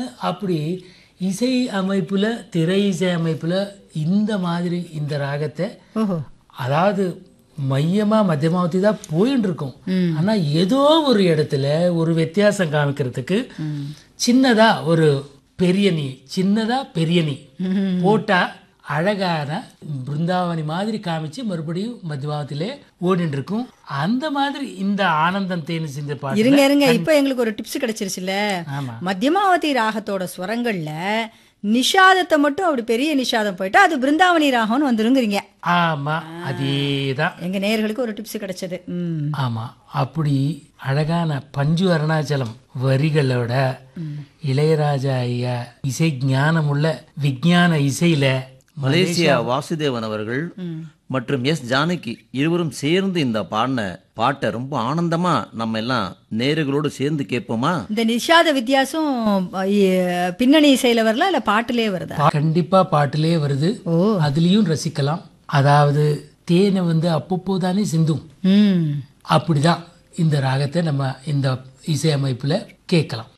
அப்படி இசை அமைப்புல திரை இசை அமைப்புல இந்த மாதிரி இந்த ராகத்தை ஓஹோ அதாவது மையமா மத்தியமாவதி தான் போயின்னு இருக்கும் ஆனா ஏதோ ஒரு இடத்துல ஒரு வித்தியாசம் காமிக்கிறதுக்கு சின்னதா ஒரு பெரிய நீ சின்னதா பெரிய நீ போட்டா அழகான பிருந்தாவனி மாதிரி காமிச்சு மறுபடியும் மத்தியமாவத்திலே ஓடிட்டு இருக்கும் அந்த மாதிரி இந்த ஆனந்தம் தேனி சிந்த பாட்டு இருங்க இருங்க இப்போ எங்களுக்கு ஒரு டிப்ஸ் கிடைச்சிருச்சுல்ல ஆமா மத்தியமாவதி ராகத்தோட ஸ்வரங்கள்ல நிஷாதத்தை மட்டும் அப்படி பெரிய நிஷாதம் போயிட்டா அது பிருந்தாவனி ராகம்னு வந்துருங்கிறீங்க ஆமா அதேதான் எங்க நேயர்களுக்கு ஒரு டிப்ஸ் கிடைச்சது ம் ஆமா அப்படி அழகான பஞ்சு அருணாச்சலம் வரிகளோட இளையராஜா ஐயா இசை ஞானமுள்ள விஞ்ஞான இசையில மலேசியா வாசுதேவன் அவர்கள் மற்றும் எஸ் ஜானகி இருவரும் சேர்ந்து இந்த பாடின பாட்டை ரொம்ப ஆனந்தமா நம்ம எல்லாம் நேயர்களோடு சேர்ந்து கேட்போமா இந்த நிஷாத வித்தியாசம் இ- பின்னணி இசையில வரல இல்ல பாட்டுலயே வருதா பா- கண்டிப்பா பாட்டிலே வருது அதுலயும் ரசிக்கலாம் அதாவது தேனை வந்து அப்பப்போ தானே சிந்தும் ம் அப்படிதான் இந்த ராகத்தை நம்ம இந்த இசையமைப்புல கேட்கலாம்